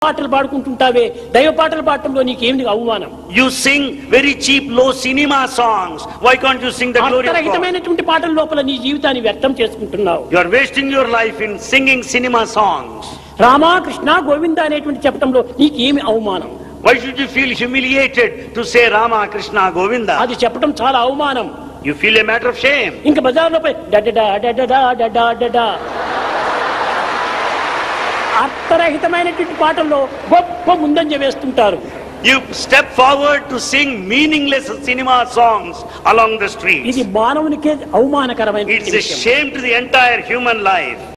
పాటలు పాడుకుంటుంటావే దైవ పాటలు పాడటంలో నీకేమి అవమానం You sing very cheap, low cinema songs. Why can't you sing the glory of God? అర్థరహితమైనటువంటి పాటల లోపల నీ జీవితాన్ని వ్యర్థం చేసుకుంటున్నావు You are wasting your life in singing cinema songs. Rama Krishna Govinda అనేటువంటి చెప్పటంలో నీకేమి అవమానం Why should you feel humiliated to say Rama, Krishna, Govinda? అది చెప్పటం చాలా అవమానం You feel a matter of shame. ఇంకా బజార్లో పోయి డడడా డడడా డడా డడా అర్థరహితమైనటువంటి పాటల్లో గొప్ప ముందంజ వేస్తుంటారు You step forward to sing meaningless cinema songs along the streets. ఇది మానవునికే అవమానకరమైన It's a shame to the entire human life.